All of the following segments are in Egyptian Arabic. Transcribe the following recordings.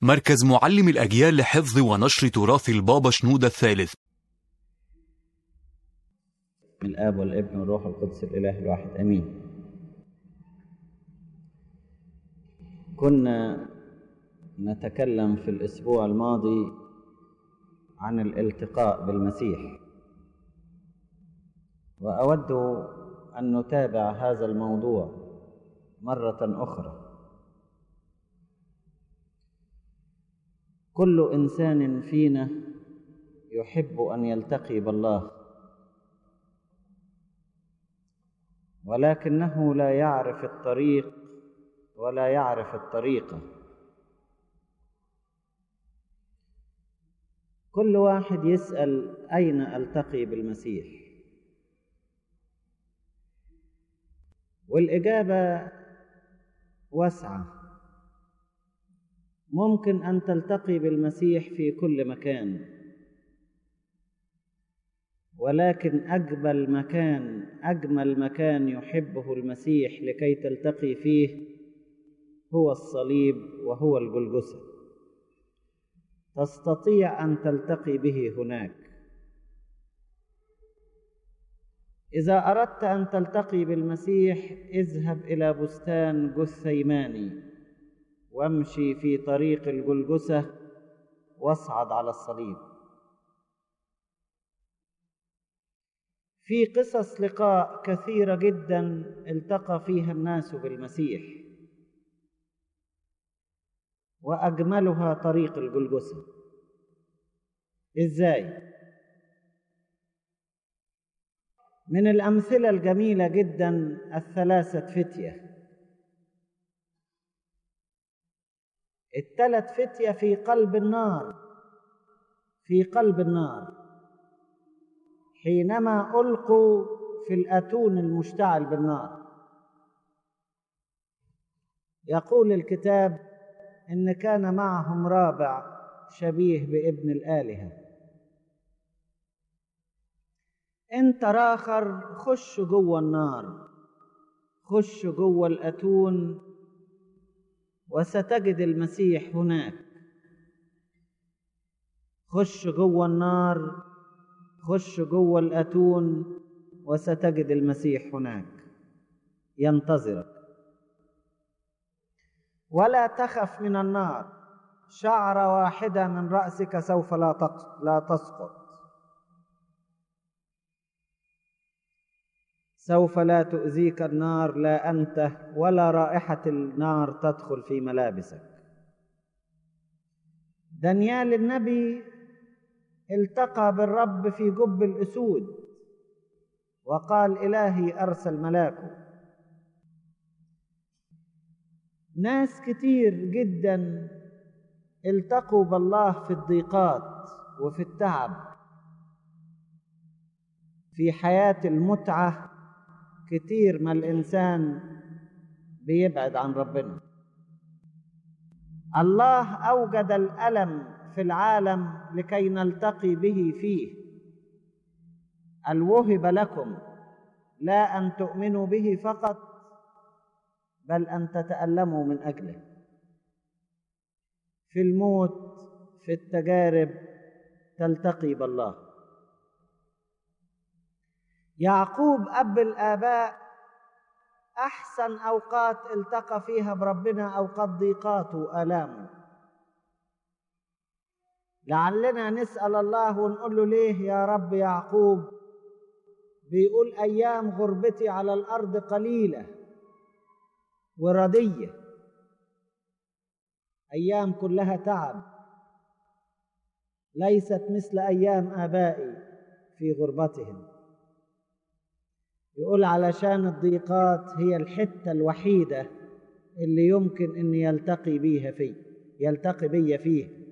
مركز معلم الأجيال لحفظ ونشر تراث البابا شنودة الثالث من الآب والابن والروح القدس الإله الواحد آمين كنا نتكلم في الأسبوع الماضي عن الالتقاء بالمسيح وأود أن نتابع هذا الموضوع مرة أخرى كل إنسان فينا يحب أن يلتقي بالله ولكنه لا يعرف الطريق ولا يعرف الطريقة كل واحد يسأل أين ألتقي بالمسيح والإجابة واسعة ممكن أن تلتقي بالمسيح في كل مكان ولكن أجمل مكان أجمل مكان يحبه المسيح لكي تلتقي فيه هو الصليب وهو الجلجسة تستطيع أن تلتقي به هناك إذا أردت أن تلتقي بالمسيح اذهب إلى بستان جثيماني وامشي في طريق الجلجسة واصعد على الصليب في قصص لقاء كثيرة جدا التقى فيها الناس بالمسيح وأجملها طريق الجلجسة إزاي؟ من الأمثلة الجميلة جدا الثلاثة فتية الثلاث فتية في قلب النار في قلب النار حينما ألقوا في الأتون المشتعل بالنار يقول الكتاب إن كان معهم رابع شبيه بابن الآلهة انت راخر خش جوه النار خش جوه الأتون وستجد المسيح هناك خش جوه النار خش جوه الأتون وستجد المسيح هناك ينتظرك ولا تخف من النار شعرة واحدة من رأسك سوف لا لا تسقط سوف لا تؤذيك النار لا أنت ولا رائحة النار تدخل في ملابسك دانيال النبي التقى بالرب في جب الأسود وقال إلهي أرسل ملاكه ناس كتير جدا التقوا بالله في الضيقات وفي التعب في حياة المتعة كتير ما الإنسان بيبعد عن ربنا الله أوجد الألم في العالم لكي نلتقي به فيه الوهب لكم لا أن تؤمنوا به فقط بل أن تتألموا من أجله في الموت في التجارب تلتقي بالله يعقوب أب الآباء أحسن أوقات التقى فيها بربنا أوقات ضيقاته وآلامه لعلنا نسأل الله ونقول له ليه يا رب يعقوب بيقول أيام غربتي على الأرض قليلة وردية أيام كلها تعب ليست مثل أيام آبائي في غربتهم يقول علشان الضيقات هي الحتة الوحيدة اللي يمكن أن يلتقي بيها فيه يلتقي بي فيه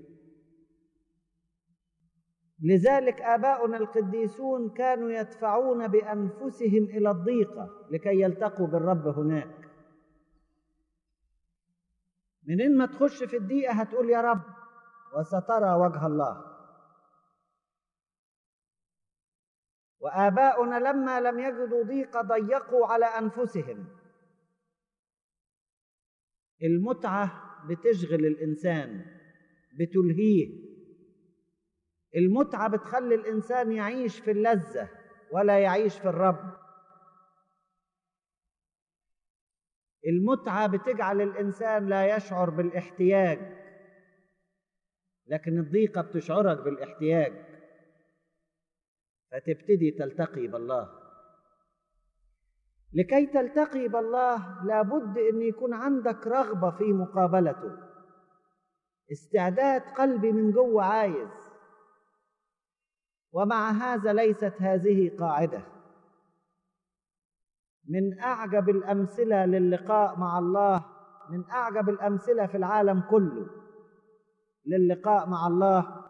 لذلك آباؤنا القديسون كانوا يدفعون بأنفسهم إلى الضيقة لكي يلتقوا بالرب هناك منين ما تخش في الضيقة هتقول يا رب وسترى وجه الله وآباؤنا لما لم يجدوا ضيق ضيقوا على أنفسهم المتعة بتشغل الإنسان بتلهيه المتعة بتخلي الإنسان يعيش في اللذة ولا يعيش في الرب المتعة بتجعل الإنسان لا يشعر بالاحتياج لكن الضيقة بتشعرك بالاحتياج فتبتدي تلتقي بالله لكي تلتقي بالله لابد ان يكون عندك رغبه في مقابلته استعداد قلبي من جوه عايز ومع هذا ليست هذه قاعده من اعجب الامثله للقاء مع الله من اعجب الامثله في العالم كله للقاء مع الله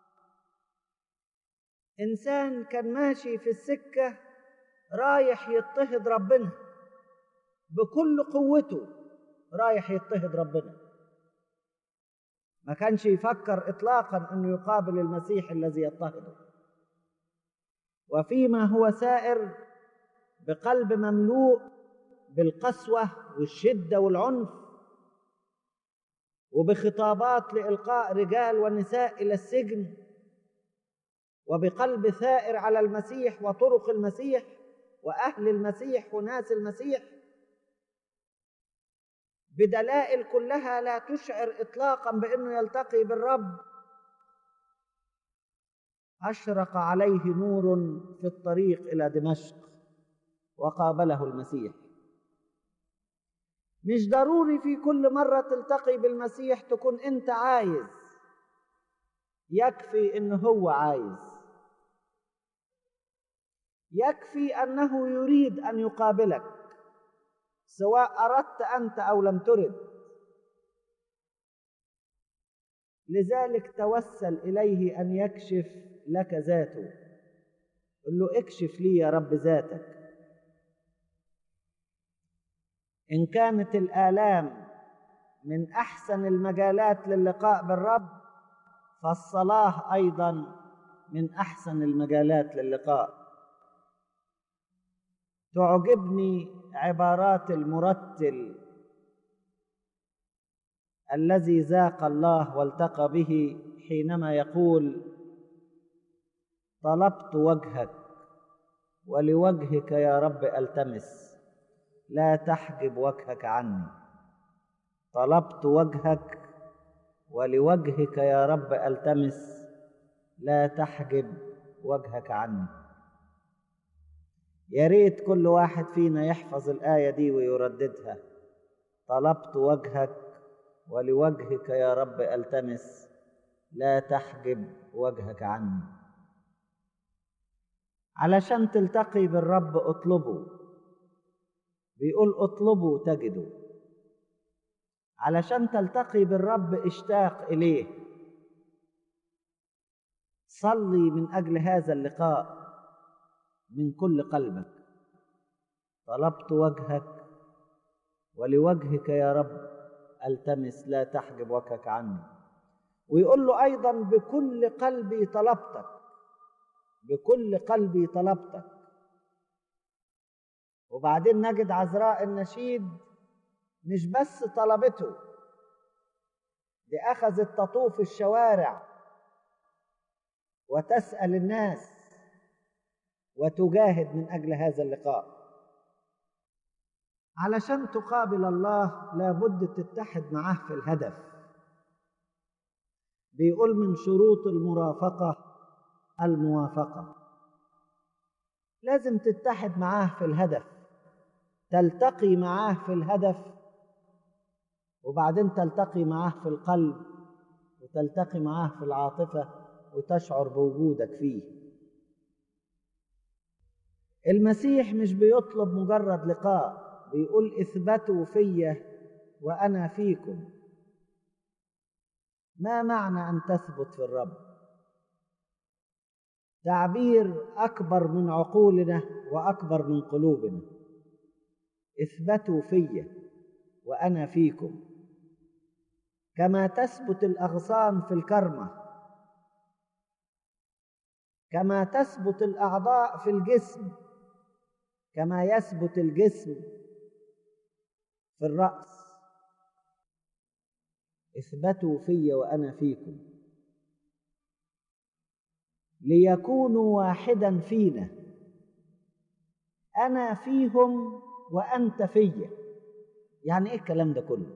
انسان كان ماشي في السكه رايح يضطهد ربنا بكل قوته رايح يضطهد ربنا ما كانش يفكر اطلاقا انه يقابل المسيح الذي يضطهده وفيما هو سائر بقلب مملوء بالقسوه والشده والعنف وبخطابات لالقاء رجال ونساء الى السجن وبقلب ثائر على المسيح وطرق المسيح واهل المسيح وناس المسيح بدلائل كلها لا تشعر اطلاقا بانه يلتقي بالرب اشرق عليه نور في الطريق الى دمشق وقابله المسيح مش ضروري في كل مره تلتقي بالمسيح تكون انت عايز يكفي انه هو عايز يكفي انه يريد ان يقابلك سواء اردت انت او لم ترد لذلك توسل اليه ان يكشف لك ذاته قل له اكشف لي يا رب ذاتك ان كانت الالام من احسن المجالات للقاء بالرب فالصلاه ايضا من احسن المجالات للقاء تعجبني عبارات المرتل الذي ذاق الله والتقى به حينما يقول طلبت وجهك ولوجهك يا رب التمس لا تحجب وجهك عني طلبت وجهك ولوجهك يا رب التمس لا تحجب وجهك عني يا ريت كل واحد فينا يحفظ الآية دي ويرددها طلبت وجهك ولوجهك يا رب التمس لا تحجب وجهك عني علشان تلتقي بالرب اطلبه بيقول اطلبوا تجدوا علشان تلتقي بالرب اشتاق اليه صلي من اجل هذا اللقاء من كل قلبك طلبت وجهك ولوجهك يا رب التمس لا تحجب وجهك عني ويقول له ايضا بكل قلبي طلبتك بكل قلبي طلبتك وبعدين نجد عذراء النشيد مش بس طلبته دي اخذت تطوف الشوارع وتسال الناس وتجاهد من اجل هذا اللقاء علشان تقابل الله لابد تتحد معاه في الهدف بيقول من شروط المرافقه الموافقه لازم تتحد معاه في الهدف تلتقي معاه في الهدف وبعدين تلتقي معاه في القلب وتلتقي معاه في العاطفه وتشعر بوجودك فيه المسيح مش بيطلب مجرد لقاء بيقول اثبتوا فيا وانا فيكم ما معنى ان تثبت في الرب تعبير اكبر من عقولنا واكبر من قلوبنا اثبتوا فيا وانا فيكم كما تثبت الاغصان في الكرمه كما تثبت الاعضاء في الجسم كما يثبت الجسم في الراس اثبتوا في وأنا فيكم ليكونوا واحدا فينا أنا فيهم وأنت فيا يعني إيه الكلام ده كله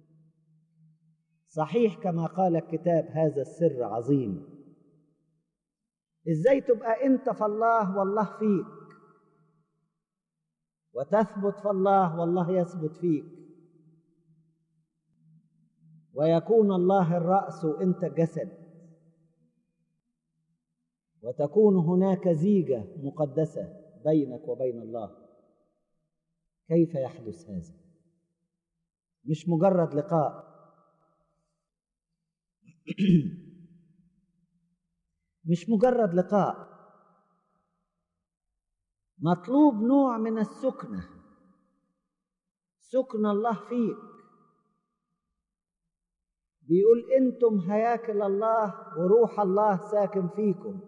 صحيح كما قال الكتاب هذا السر عظيم ازاي تبقى انت في الله والله فيك وتثبت في الله والله يثبت فيك ويكون الله الراس وانت جسد وتكون هناك زيجه مقدسه بينك وبين الله كيف يحدث هذا مش مجرد لقاء مش مجرد لقاء مطلوب نوع من السكنة سكن الله فيك بيقول انتم هياكل الله وروح الله ساكن فيكم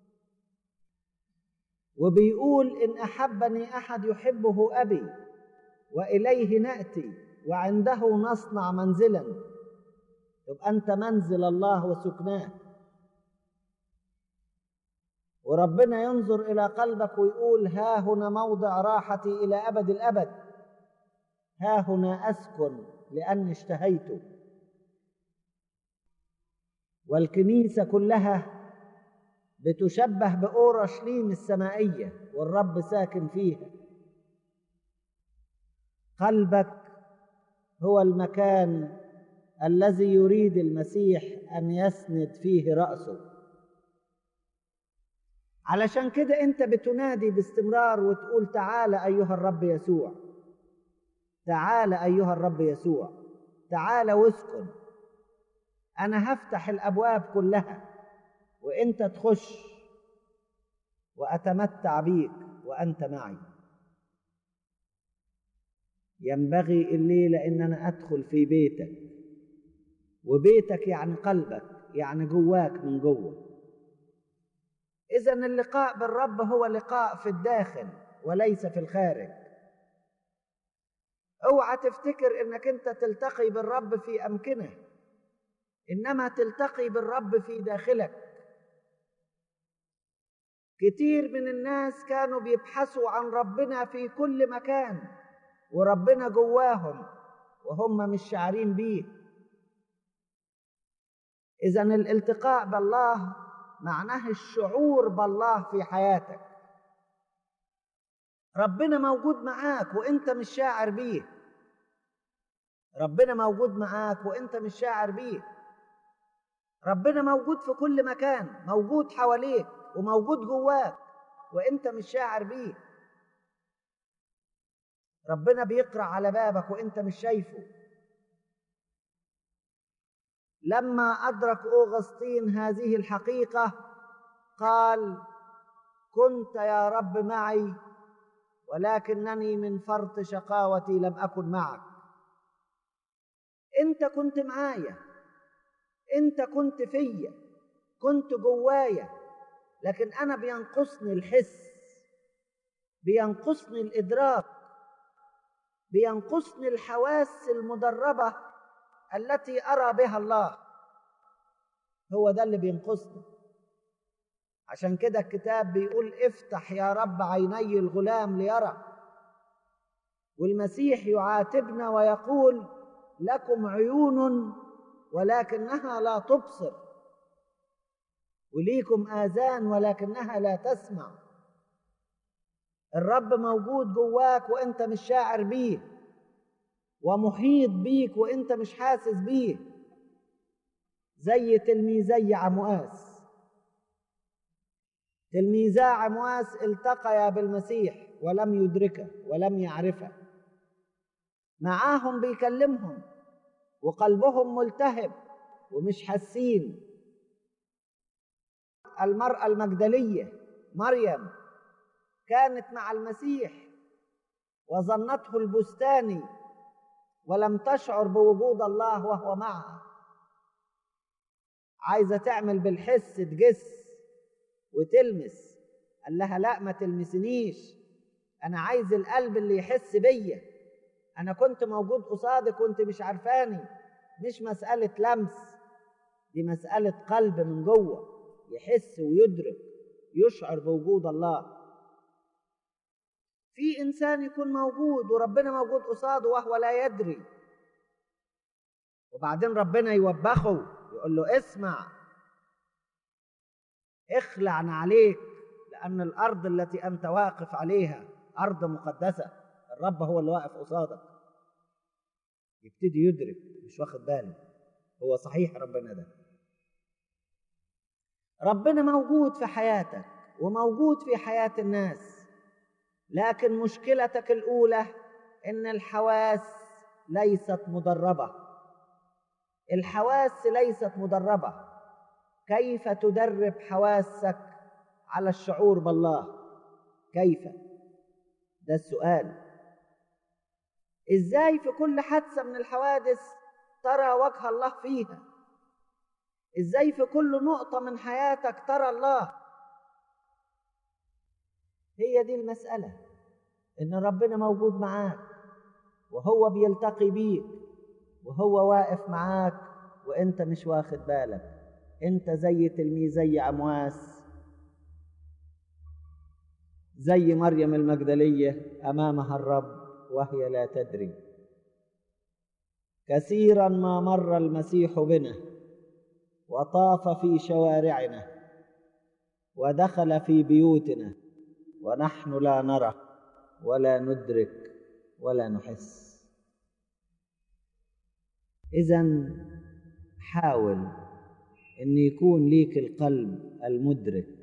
وبيقول ان احبني احد يحبه ابي واليه ناتي وعنده نصنع منزلا يبقى انت منزل الله وسكناه وربنا ينظر الى قلبك ويقول ها هنا موضع راحتي الى ابد الابد ها هنا اسكن لاني اشتهيت والكنيسه كلها بتشبه باورشليم السمائيه والرب ساكن فيها قلبك هو المكان الذي يريد المسيح ان يسند فيه راسه علشان كده انت بتنادي باستمرار وتقول تعالى ايها الرب يسوع تعالى ايها الرب يسوع تعالى واسكن انا هفتح الابواب كلها وانت تخش واتمتع بيك وانت معي ينبغي الليله ان انا ادخل في بيتك وبيتك يعني قلبك يعني جواك من جوه اذا اللقاء بالرب هو لقاء في الداخل وليس في الخارج اوعى تفتكر انك انت تلتقي بالرب في امكنه انما تلتقي بالرب في داخلك كتير من الناس كانوا بيبحثوا عن ربنا في كل مكان وربنا جواهم وهم مش شاعرين بيه اذا الالتقاء بالله معناه الشعور بالله في حياتك ربنا موجود معاك وانت مش شاعر بيه ربنا موجود معاك وانت مش شاعر بيه ربنا موجود في كل مكان موجود حواليك وموجود جواك وانت مش شاعر بيه ربنا بيقرع على بابك وانت مش شايفه لما ادرك اوغسطين هذه الحقيقه قال كنت يا رب معي ولكنني من فرط شقاوتي لم اكن معك انت كنت معايا انت كنت فيا كنت جوايا لكن انا بينقصني الحس بينقصني الادراك بينقصني الحواس المدربه التي ارى بها الله هو ده اللي بينقصني عشان كده الكتاب بيقول افتح يا رب عيني الغلام ليرى والمسيح يعاتبنا ويقول لكم عيون ولكنها لا تبصر وليكم آذان ولكنها لا تسمع الرب موجود جواك وانت مش شاعر بيه ومحيط بيك وانت مش حاسس بيه زي تلميذي عمواس تلميذا عمواس التقيا بالمسيح ولم يدركه ولم يعرفه معاهم بيكلمهم وقلبهم ملتهب ومش حاسين المرأة المجدلية مريم كانت مع المسيح وظنته البستاني ولم تشعر بوجود الله وهو معها عايزة تعمل بالحس تجس وتلمس قال لها لا ما تلمسنيش أنا عايز القلب اللي يحس بيا أنا كنت موجود قصادك وأنت مش عارفاني مش مسألة لمس دي مسألة قلب من جوه يحس ويدرك يشعر بوجود الله في إنسان يكون موجود وربنا موجود قصاده وهو لا يدري وبعدين ربنا يوبخه يقول له اسمع اخلع عليك لأن الأرض التي أنت واقف عليها أرض مقدسة الرب هو اللي واقف قصادك يبتدي يدرك مش واخد باله هو صحيح ربنا ده ربنا موجود في حياتك وموجود في حياة الناس لكن مشكلتك الأولى إن الحواس ليست مدربة الحواس ليست مدربة كيف تدرب حواسك على الشعور بالله كيف ده السؤال ازاي في كل حادثة من الحوادث ترى وجه الله فيها ازاي في كل نقطة من حياتك ترى الله هي دي المسألة إن ربنا موجود معاك وهو بيلتقي بيك وهو واقف معاك وأنت مش واخد بالك أنت زي تلميذي عمواس زي مريم المجدلية أمامها الرب وهي لا تدري كثيرا ما مر المسيح بنا وطاف في شوارعنا ودخل في بيوتنا ونحن لا نرى ولا ندرك ولا نحس اذا حاول ان يكون ليك القلب المدرك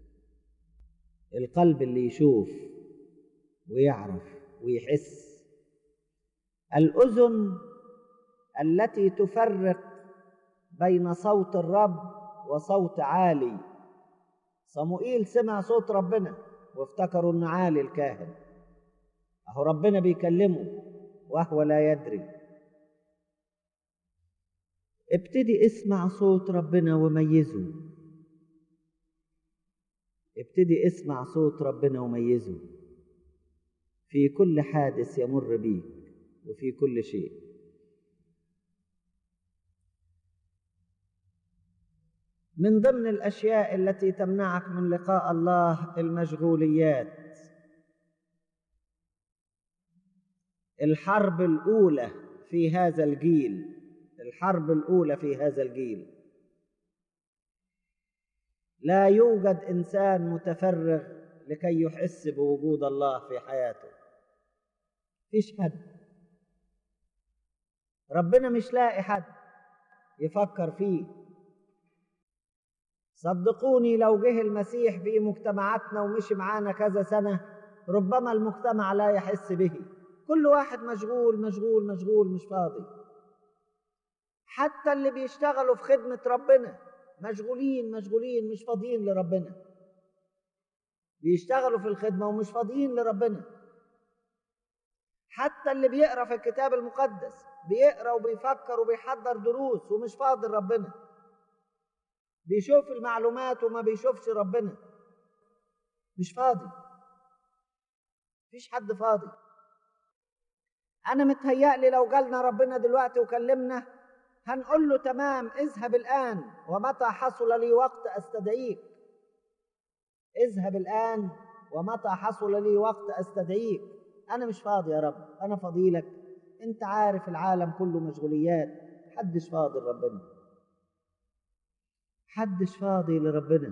القلب اللي يشوف ويعرف ويحس الاذن التي تفرق بين صوت الرب وصوت عالي صموئيل سمع صوت ربنا وافتكروا ان عالي الكاهن اهو ربنا بيكلمه وهو لا يدري ابتدي اسمع صوت ربنا وميزه ابتدي اسمع صوت ربنا وميزه في كل حادث يمر بيك وفي كل شيء من ضمن الاشياء التي تمنعك من لقاء الله المشغوليات الحرب الاولى في هذا الجيل الحرب الاولى في هذا الجيل لا يوجد انسان متفرغ لكي يحس بوجود الله في حياته فيش حد ربنا مش لاقي حد يفكر فيه صدقوني لو جه المسيح في مجتمعاتنا ومشي معانا كذا سنة ربما المجتمع لا يحس به كل واحد مشغول مشغول مشغول مش فاضي حتى اللي بيشتغلوا في خدمة ربنا مشغولين مشغولين مش فاضيين لربنا بيشتغلوا في الخدمة ومش فاضيين لربنا حتى اللي بيقرا في الكتاب المقدس بيقرا وبيفكر وبيحضر دروس ومش فاضي لربنا بيشوف المعلومات وما بيشوفش ربنا مش فاضي مفيش حد فاضي انا متهيألي لو جالنا ربنا دلوقتي وكلمنا هنقول له تمام اذهب الان ومتى حصل لي وقت استدعيك اذهب الان ومتى حصل لي وقت استدعيك انا مش فاضي يا رب انا فضيلك انت عارف العالم كله مشغوليات محدش فاضي لربنا محدش فاضي لربنا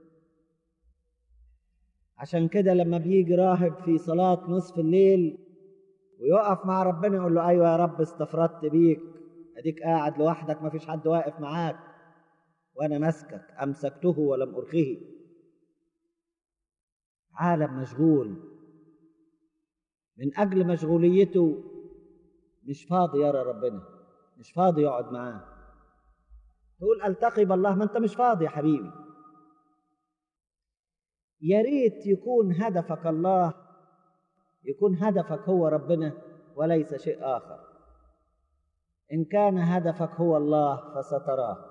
عشان كده لما بيجي راهب في صلاة نصف الليل ويقف مع ربنا يقول له ايوه يا رب استفردت بيك اديك قاعد لوحدك ما فيش حد واقف معاك وانا ماسكك امسكته ولم ارخه عالم مشغول من اجل مشغوليته مش فاضي يرى ربنا مش فاضي يقعد معاه تقول التقي بالله ما انت مش فاضي يا حبيبي يا ريت يكون هدفك الله يكون هدفك هو ربنا وليس شيء اخر ان كان هدفك هو الله فستراه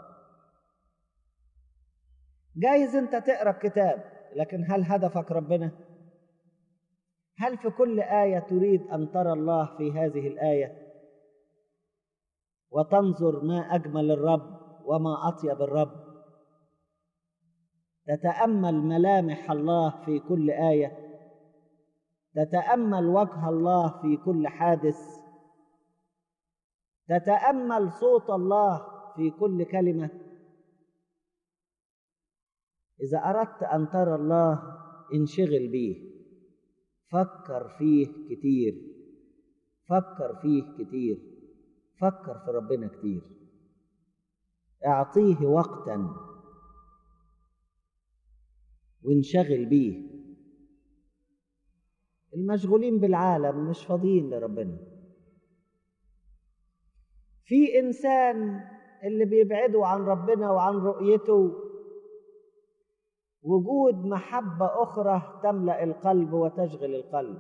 جايز انت تقرا كتاب لكن هل هدفك ربنا هل في كل ايه تريد ان ترى الله في هذه الايه وتنظر ما اجمل الرب وما اطيب الرب تتامل ملامح الله في كل ايه تتامل وجه الله في كل حادث تتامل صوت الله في كل كلمه اذا اردت ان ترى الله انشغل به فكر فيه كتير فكر فيه كتير فكر في ربنا كتير اعطيه وقتا وانشغل بيه المشغولين بالعالم مش فاضيين لربنا في انسان اللي بيبعدوا عن ربنا وعن رؤيته وجود محبه اخرى تملا القلب وتشغل القلب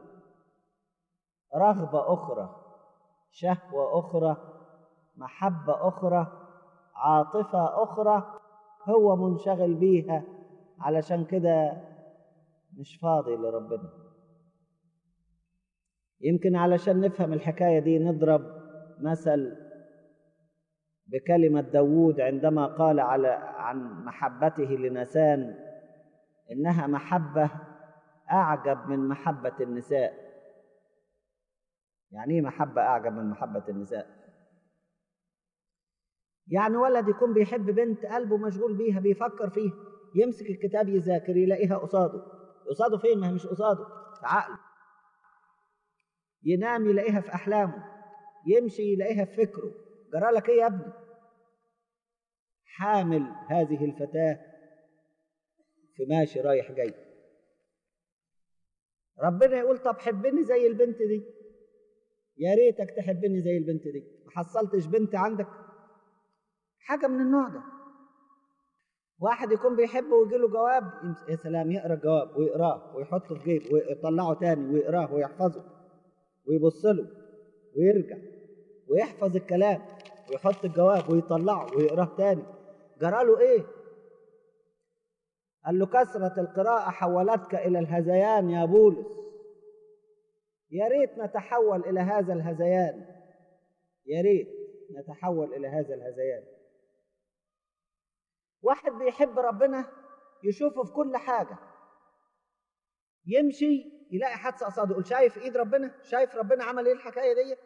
رغبه اخرى شهوه اخرى محبه اخرى عاطفه اخرى هو منشغل بيها علشان كده مش فاضي لربنا يمكن علشان نفهم الحكايه دي نضرب مثل بكلمه داوود عندما قال على عن محبته لنسان انها محبه اعجب من محبه النساء يعني ايه محبه اعجب من محبه النساء يعني ولد يكون بيحب بنت قلبه مشغول بيها بيفكر فيها يمسك الكتاب يذاكر يلاقيها قصاده قصاده فين ما هي مش قصاده في عقله ينام يلاقيها في احلامه يمشي يلاقيها في فكره جرى لك ايه يا ابني حامل هذه الفتاه في ماشي رايح جاي ربنا يقول طب حبني زي البنت دي يا ريتك تحبني زي البنت دي ما حصلتش بنت عندك حاجه من النوع ده واحد يكون بيحب ويجي له جواب يا سلام يقرا الجواب ويقراه ويحطه في جيبه ويطلعه تاني ويقراه ويحفظه ويبص له ويرجع ويحفظ الكلام ويحط الجواب ويطلعه ويقراه تاني جرى له ايه قال له كثرة القراءة حولتك إلى الهذيان يا بولس يا ريت نتحول إلى هذا الهذيان يا ريت نتحول إلى هذا الهذيان واحد بيحب ربنا يشوفه في كل حاجة يمشي يلاقي حادثة قصاده يقول شايف ايد ربنا شايف ربنا عمل ايه الحكاية دي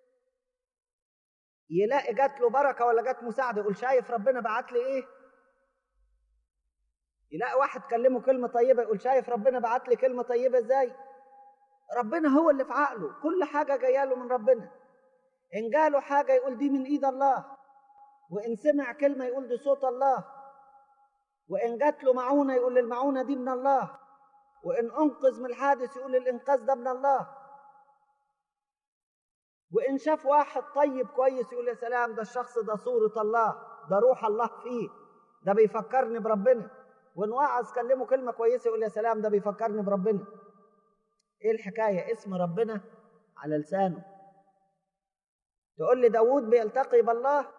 يلاقي جات له بركة ولا جات مساعدة يقول شايف ربنا بعت لي ايه يلاقي واحد كلمه كلمة طيبة يقول شايف ربنا بعت لي كلمة طيبة ازاي ربنا هو اللي في عقله كل حاجة جاية له من ربنا إن جاله حاجة يقول دي من إيد الله وإن سمع كلمة يقول دي صوت الله وإن جات له معونة يقول المعونة دي من الله وإن أنقذ من الحادث يقول الإنقاذ ده من الله وإن شاف واحد طيب كويس يقول يا سلام ده الشخص ده صورة الله ده روح الله فيه ده بيفكرني بربنا وإن واعظ كلمه كلمة كويسة يقول يا سلام ده بيفكرني بربنا إيه الحكاية اسم ربنا على لسانه تقول لي داود بيلتقي بالله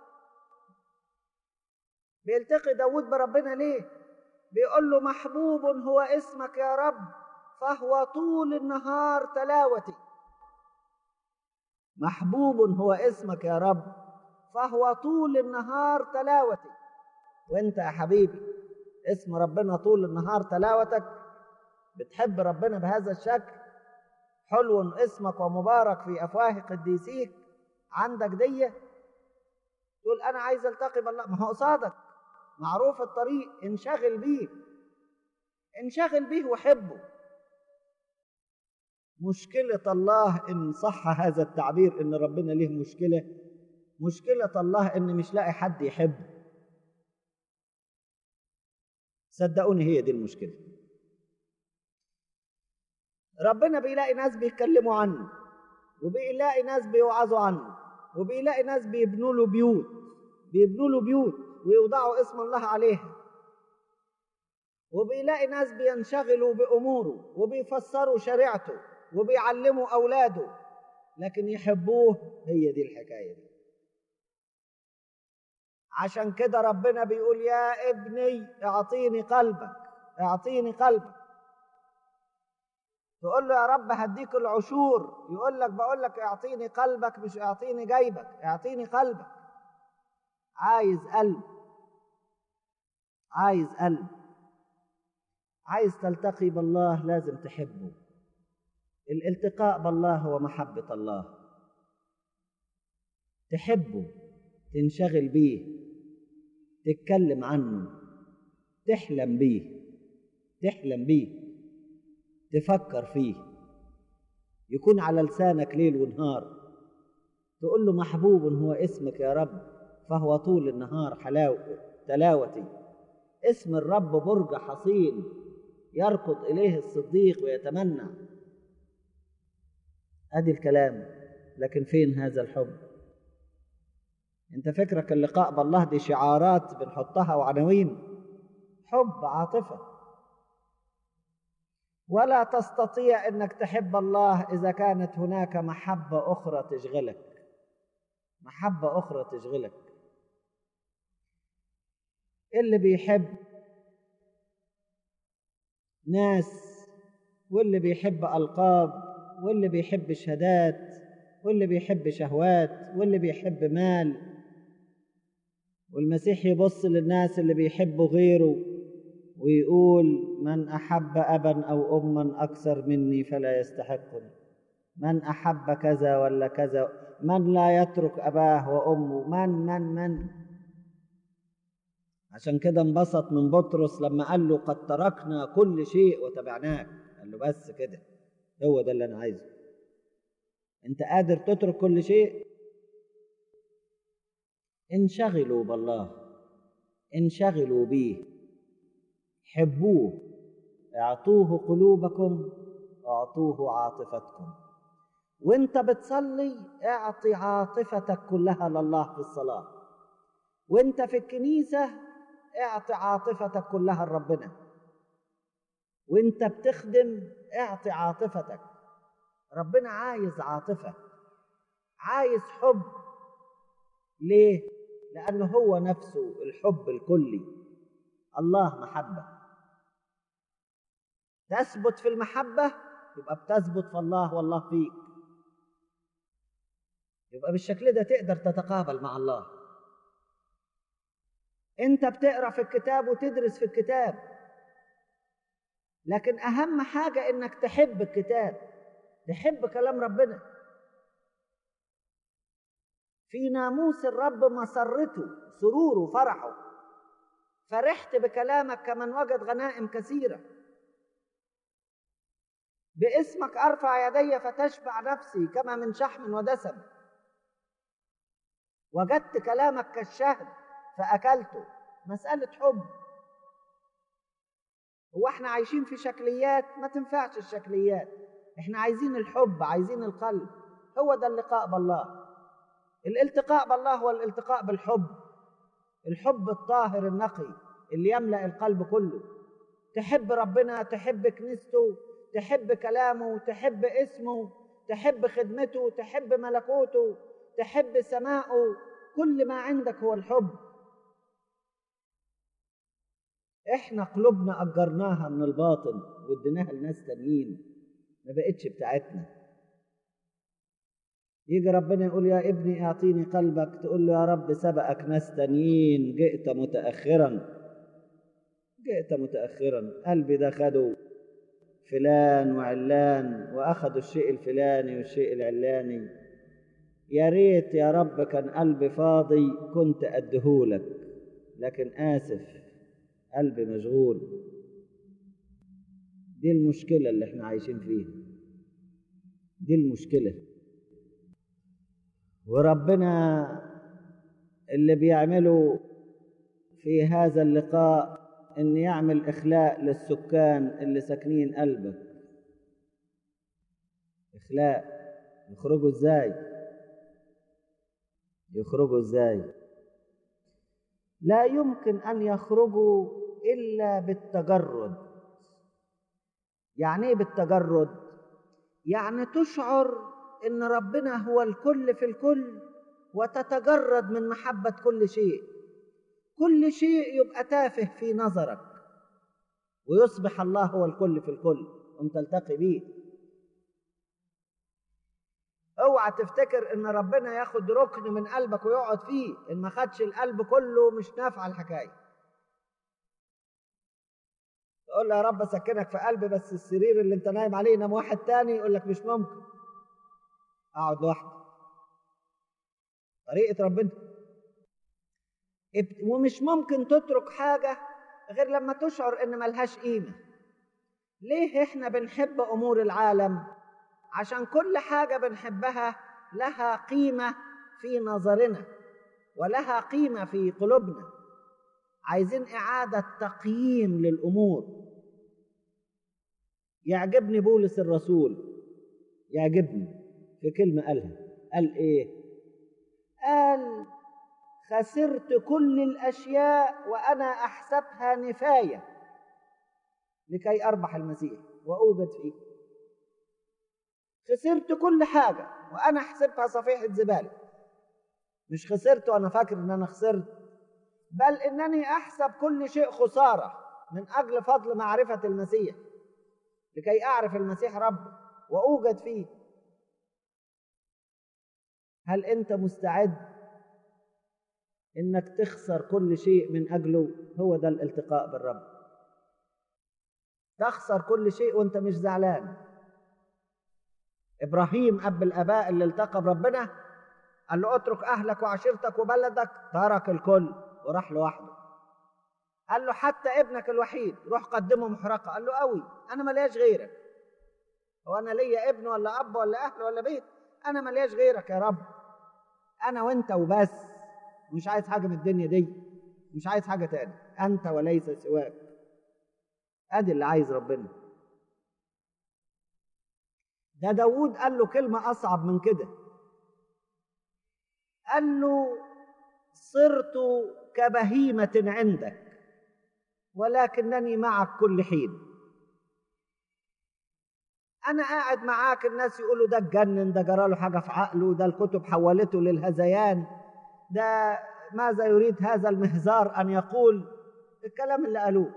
بيلتقي داود بربنا ليه بيقول له محبوب هو اسمك يا رب فهو طول النهار تلاوتي محبوب هو اسمك يا رب فهو طول النهار تلاوتي وانت يا حبيبي اسم ربنا طول النهار تلاوتك بتحب ربنا بهذا الشكل حلو اسمك ومبارك في افواه قديسيك عندك دية تقول انا عايز التقي بالله ما هو قصادك معروف الطريق انشغل بيه انشغل بيه وحبه مشكلة الله إن صح هذا التعبير إن ربنا له مشكلة مشكلة الله إن مش لاقي حد يحبه صدقوني هي دي المشكلة ربنا بيلاقي ناس بيتكلموا عنه وبيلاقي ناس بيوعظوا عنه وبيلاقي ناس بيبنوا له بيوت بيبنوا له بيوت ويوضعوا اسم الله عليها وبيلاقي ناس بينشغلوا بأموره وبيفسروا شريعته وبيعلموا أولاده لكن يحبوه هي دي الحكاية دي عشان كده ربنا بيقول يا ابني اعطيني قلبك اعطيني قلبك تقول له يا رب هديك العشور يقول لك بقول لك اعطيني قلبك مش اعطيني جيبك اعطيني قلبك عايز قلب عايز قلب عايز تلتقي بالله لازم تحبه الالتقاء بالله هو محبة الله تحبه تنشغل بيه تتكلم عنه تحلم بيه تحلم بيه تفكر فيه يكون على لسانك ليل ونهار تقول له محبوب هو اسمك يا رب فهو طول النهار حلاوة تلاوتي اسم الرب برج حصين يركض إليه الصديق ويتمنى أدي الكلام لكن فين هذا الحب انت فكرك اللقاء بالله دي شعارات بنحطها وعناوين حب عاطفه ولا تستطيع انك تحب الله اذا كانت هناك محبه اخرى تشغلك محبه اخرى تشغلك اللي بيحب ناس واللي بيحب القاب واللي بيحب شهادات واللي بيحب شهوات واللي بيحب مال والمسيح يبص للناس اللي بيحبوا غيره ويقول من احب ابا او اما اكثر مني فلا يستحقني من احب كذا ولا كذا من لا يترك اباه وامه من من من عشان كده انبسط من بطرس لما قال له قد تركنا كل شيء وتبعناك قال له بس كده هو ده اللي انا عايزه انت قادر تترك كل شيء انشغلوا بالله انشغلوا به حبوه اعطوه قلوبكم اعطوه عاطفتكم وانت بتصلي اعطي عاطفتك كلها لله في الصلاه وانت في الكنيسه اعطي عاطفتك كلها لربنا وانت بتخدم اعطي عاطفتك ربنا عايز عاطفه عايز حب ليه لانه هو نفسه الحب الكلي الله محبه تثبت في المحبه يبقى بتثبت في الله والله فيك يبقى بالشكل ده تقدر تتقابل مع الله انت بتقرا في الكتاب وتدرس في الكتاب لكن اهم حاجه انك تحب الكتاب تحب كلام ربنا في ناموس الرب مسرته سروره فرحه فرحت بكلامك كمن وجد غنائم كثيره باسمك ارفع يدي فتشبع نفسي كما من شحم ودسم وجدت كلامك كالشهد فاكلته مساله حب هو احنا عايشين في شكليات ما تنفعش الشكليات احنا عايزين الحب عايزين القلب هو ده اللقاء بالله الالتقاء بالله هو الالتقاء بالحب الحب الطاهر النقي اللي يملا القلب كله تحب ربنا تحب كنيسته تحب كلامه تحب اسمه تحب خدمته تحب ملكوته تحب سماءه كل ما عندك هو الحب احنا قلوبنا اجرناها من الباطن واديناها لناس تانيين ما بقتش بتاعتنا يجي ربنا يقول يا ابني اعطيني قلبك تقول له يا رب سبقك ناس تانيين جئت متاخرا جئت متاخرا قلبي ده خده فلان وعلان واخدوا الشيء الفلاني والشيء العلاني يا ريت يا رب كان قلبي فاضي كنت اديهولك لكن اسف قلبي مشغول دي المشكلة اللي احنا عايشين فيها دي المشكلة وربنا اللي بيعمله في هذا اللقاء ان يعمل اخلاء للسكان اللي ساكنين قلبك اخلاء يخرجوا ازاي يخرجوا ازاي لا يمكن ان يخرجوا الا بالتجرد يعني ايه بالتجرد يعني تشعر ان ربنا هو الكل في الكل وتتجرد من محبه كل شيء كل شيء يبقى تافه في نظرك ويصبح الله هو الكل في الكل وانت تلتقي به اوعى تفتكر ان ربنا ياخد ركن من قلبك ويقعد فيه ان ما خدش القلب كله مش نافعه الحكايه تقول له يا رب اسكنك في قلبي بس السرير اللي انت نايم عليه ينام واحد تاني يقول لك مش ممكن اقعد لوحدي طريقه ربنا ومش ممكن تترك حاجه غير لما تشعر ان ملهاش قيمه ليه احنا بنحب امور العالم عشان كل حاجه بنحبها لها قيمه في نظرنا ولها قيمه في قلوبنا عايزين اعاده تقييم للامور يعجبني بولس الرسول يعجبني في كلمه قالها قال ايه قال خسرت كل الاشياء وانا احسبها نفايه لكي اربح المسيح واوجد فيه خسرت كل حاجه وانا احسبها صفيحه زباله مش خسرت وانا فاكر ان انا خسرت بل انني احسب كل شيء خساره من اجل فضل معرفه المسيح لكي اعرف المسيح رب واوجد فيه هل انت مستعد انك تخسر كل شيء من اجله هو ده الالتقاء بالرب تخسر كل شيء وانت مش زعلان ابراهيم اب الاباء اللي التقى بربنا قال له اترك اهلك وعشيرتك وبلدك ترك الكل وراح لوحده قال له حتى ابنك الوحيد روح قدمه محرقه قال له قوي انا ملياش غيرك هو انا ليا ابن ولا اب ولا اهل ولا بيت انا ملياش غيرك يا رب انا وانت وبس مش عايز حاجه من الدنيا دي مش عايز حاجه تاني انت وليس سواك ادي اللي عايز ربنا ده داود قال له كلمة أصعب من كده قال له صرت كبهيمة عندك ولكنني معك كل حين أنا قاعد معاك الناس يقولوا ده اتجنن ده جراله حاجة في عقله ده الكتب حولته للهذيان ده ماذا يريد هذا المهزار أن يقول الكلام اللي قالوه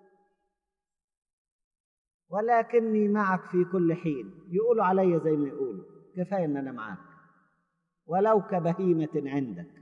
ولكني معك في كل حين يقولوا علي زي ما يقولوا كفايه ان انا معاك ولو كبهيمه عندك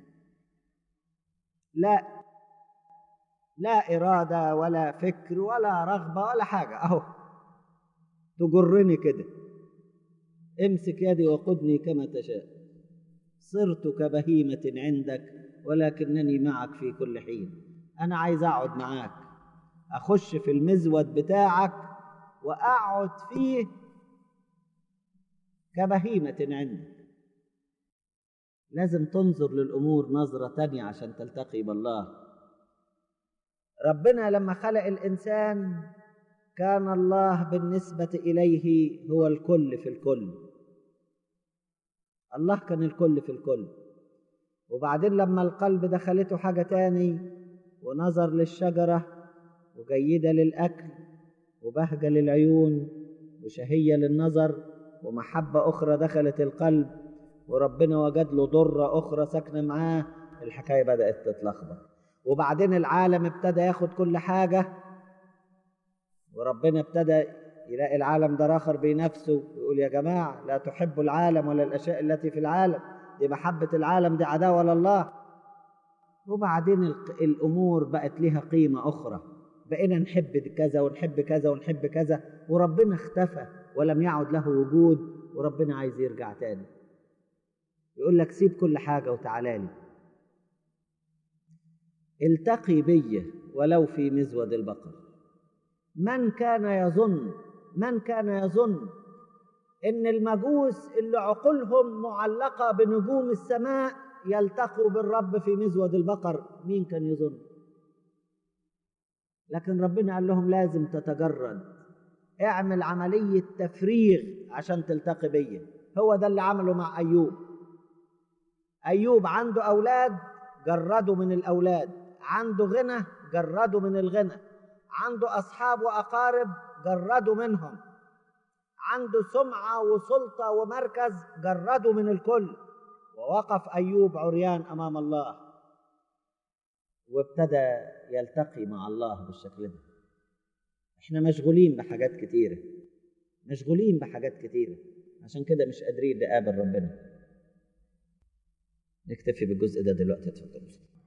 لا لا اراده ولا فكر ولا رغبه ولا حاجه اهو تجرني كده امسك يدي وقدني كما تشاء صرت كبهيمه عندك ولكنني معك في كل حين انا عايز اقعد معاك اخش في المزود بتاعك واقعد فيه كبهيمه عندك لازم تنظر للامور نظره تانية عشان تلتقي بالله ربنا لما خلق الانسان كان الله بالنسبه اليه هو الكل في الكل الله كان الكل في الكل وبعدين لما القلب دخلته حاجه تاني ونظر للشجره وجيده للاكل وبهجة للعيون وشهية للنظر ومحبة أخرى دخلت القلب وربنا وجد له ضرة أخرى ساكنة معاه الحكاية بدأت تتلخبط وبعدين العالم ابتدى ياخد كل حاجة وربنا ابتدى يلاقي العالم ده راخر بنفسه ويقول يا جماعة لا تحبوا العالم ولا الأشياء التي في العالم دي محبة العالم دي عداوة لله وبعدين الأمور بقت لها قيمة أخرى بقينا نحب كذا ونحب كذا ونحب كذا وربنا اختفى ولم يعد له وجود وربنا عايز يرجع تاني يقول لك سيب كل حاجة وتعالى لي التقي بي ولو في مزود البقر من كان يظن من كان يظن ان المجوس اللي عقولهم معلقة بنجوم السماء يلتقوا بالرب في مزود البقر مين كان يظن لكن ربنا قال لهم لازم تتجرد اعمل عملية تفريغ عشان تلتقي بيا هو ده اللي عمله مع أيوب أيوب عنده أولاد جردوا من الأولاد عنده غنى جردوا من الغنى عنده أصحاب وأقارب جردوا منهم عنده سمعة وسلطة ومركز جردوا من الكل ووقف أيوب عريان أمام الله وابتدى يلتقي مع الله بالشكل ده احنا مشغولين بحاجات كتيرة مشغولين بحاجات كتيرة عشان كده مش قادرين نقابل ربنا نكتفي بالجزء ده دلوقتي اتفضل